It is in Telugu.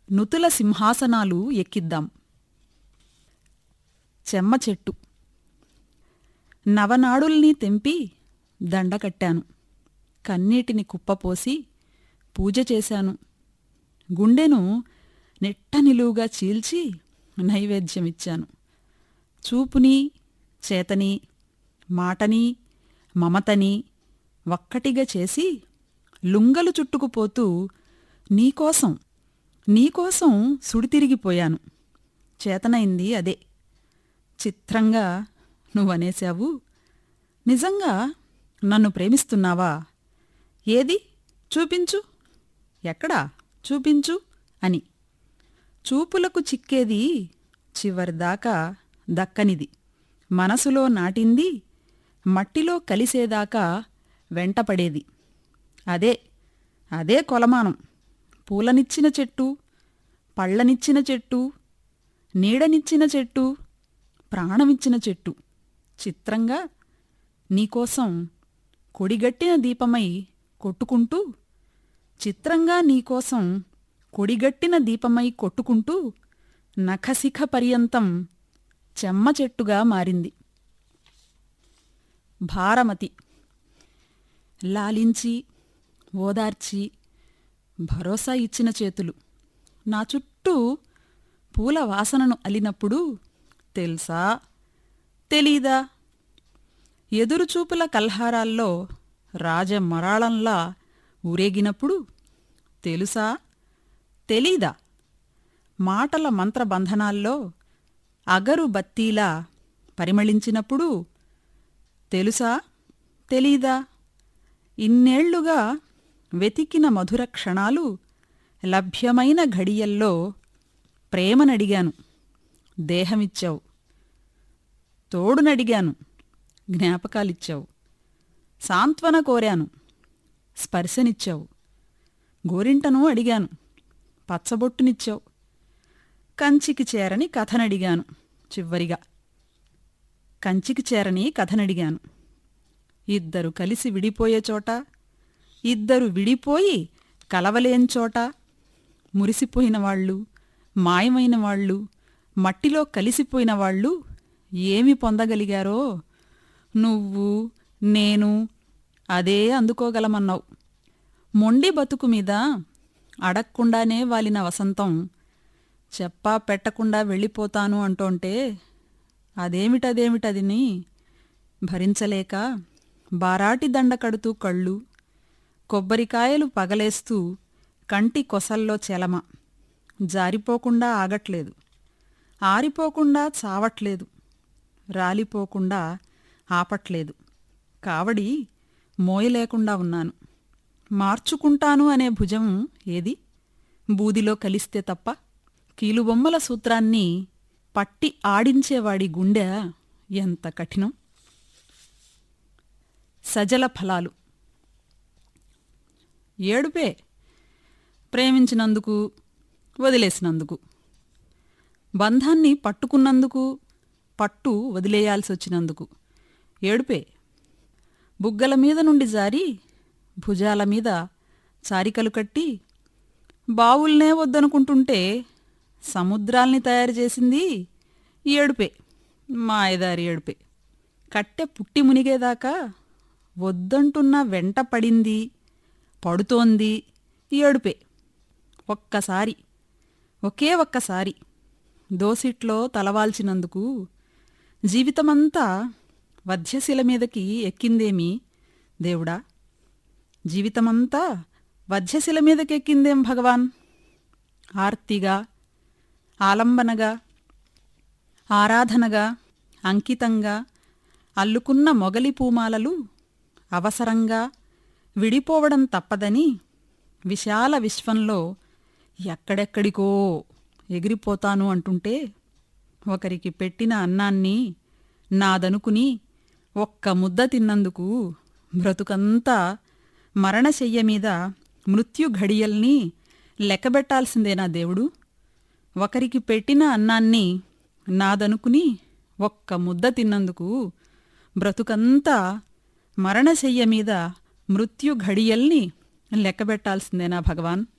నుతుల సింహాసనాలు ఎక్కిద్దాం చెమ్మ చెట్టు నవనాడుల్ని తెంపి దండ కట్టాను కన్నీటిని కుప్పపోసి పూజ చేశాను గుండెను నెట్ట నిలువుగా చీల్చి నైవేద్యమిచ్చాను చూపుని చేతని మాటని మమతని ఒక్కటిగా చేసి లుంగలు చుట్టుకుపోతూ నీకోసం నీకోసం సుడితిరిగిపోయాను చేతనైంది అదే చిత్రంగా నువ్వనేశావు నిజంగా నన్ను ప్రేమిస్తున్నావా ఏది చూపించు ఎక్కడా చూపించు అని చూపులకు చిక్కేది చివరిదాకా దక్కనిది మనసులో నాటింది మట్టిలో కలిసేదాకా వెంటపడేది అదే అదే కొలమానం పూలనిచ్చిన చెట్టు పళ్ళనిచ్చిన చెట్టు నీడనిచ్చిన చెట్టు ప్రాణమిచ్చిన చెట్టు చిత్రంగా నీకోసం కొడిగట్టిన దీపమై కొట్టుకుంటూ చిత్రంగా నీకోసం కొడిగట్టిన దీపమై కొట్టుకుంటూ నఖశిఖ పర్యంతం చెమ్మ చెట్టుగా మారింది భారమతి లాలించి ఓదార్చి భరోసా ఇచ్చిన చేతులు నా చుట్టూ పూల వాసనను అలినప్పుడు తెలుసా తెలీదా ఎదురుచూపుల కల్హారాల్లో రాజమరాళంలా ఊరేగినప్పుడు తెలుసా తెలీదా మాటల మంత్రబంధనాల్లో అగరు బత్తీలా పరిమళించినప్పుడు తెలుసా తెలీదా ఇన్నేళ్లుగా వెతికిన మధుర క్షణాలు లభ్యమైన ఘడియల్లో ప్రేమనడిగాను దేహమిచ్చావు తోడునడిగాను జ్ఞాపకాలిచ్చావు సాంత్వన కోరాను స్పర్శనిచ్చావు గోరింటను అడిగాను పచ్చబొట్టునిచ్చావు కంచికి చేరని కథనడిగాను చివరిగా కంచికి చేరని కథనడిగాను ఇద్దరు కలిసి విడిపోయే చోట ఇద్దరు విడిపోయి కలవలేని చోట మురిసిపోయిన వాళ్ళు మాయమైన వాళ్ళు మట్టిలో కలిసిపోయిన వాళ్ళు ఏమి పొందగలిగారో నువ్వు నేను అదే అందుకోగలమన్నావు మొండి బతుకు మీద అడక్కుండానే వాలిన వసంతం చెప్పా పెట్టకుండా వెళ్ళిపోతాను అంటోంటే అదేమిటదేమిటదిని భరించలేక బారాటి దండ కడుతూ కళ్ళు కొబ్బరికాయలు పగలేస్తూ కంటి కొసల్లో చెలమ జారిపోకుండా ఆగట్లేదు ఆరిపోకుండా చావట్లేదు రాలిపోకుండా ఆపట్లేదు కావడి మోయలేకుండా ఉన్నాను మార్చుకుంటాను అనే భుజం ఏది బూదిలో కలిస్తే తప్ప కీలుబొమ్మల సూత్రాన్ని పట్టి ఆడించేవాడి గుండె ఎంత కఠినం సజల ఫలాలు ఏడుపే ప్రేమించినందుకు వదిలేసినందుకు బంధాన్ని పట్టుకున్నందుకు పట్టు వదిలేయాల్సి వచ్చినందుకు ఏడుపే బుగ్గల మీద నుండి జారి భుజాల మీద చారికలు కట్టి బావుల్నే వద్దనుకుంటుంటే సముద్రాల్ని తయారు చేసింది ఏడుపే మాయదారి ఏడుపే కట్టె పుట్టి మునిగేదాకా వద్దంటున్న వెంట పడింది పడుతోంది ఏడుపే ఒక్కసారి ఒకే ఒక్కసారి దోసిట్లో తలవాల్చినందుకు జీవితమంతా వధ్యశిల మీదకి ఎక్కిందేమి దేవుడా జీవితమంతా వధ్యశిల మీదకెక్కిందేం భగవాన్ ఆర్తిగా ఆలంబనగా ఆరాధనగా అంకితంగా అల్లుకున్న మొగలి పూమాలలు అవసరంగా విడిపోవడం తప్పదని విశాల విశ్వంలో ఎక్కడెక్కడికో ఎగిరిపోతాను అంటుంటే ఒకరికి పెట్టిన అన్నాన్ని నాదనుకుని ఒక్క ముద్ద తిన్నందుకు బ్రతుకంతా మరణశయ్య మీద మృత్యు ఘడియల్ని లెక్కబెట్టాల్సిందేనా దేవుడు ఒకరికి పెట్టిన అన్నాన్ని నాదనుకుని ఒక్క ముద్ద తిన్నందుకు బ్రతుకంతా మరణశయ్య మీద మృత్యు ఘడియల్ని లెక్కబెట్టాల్సిందేనా భగవాన్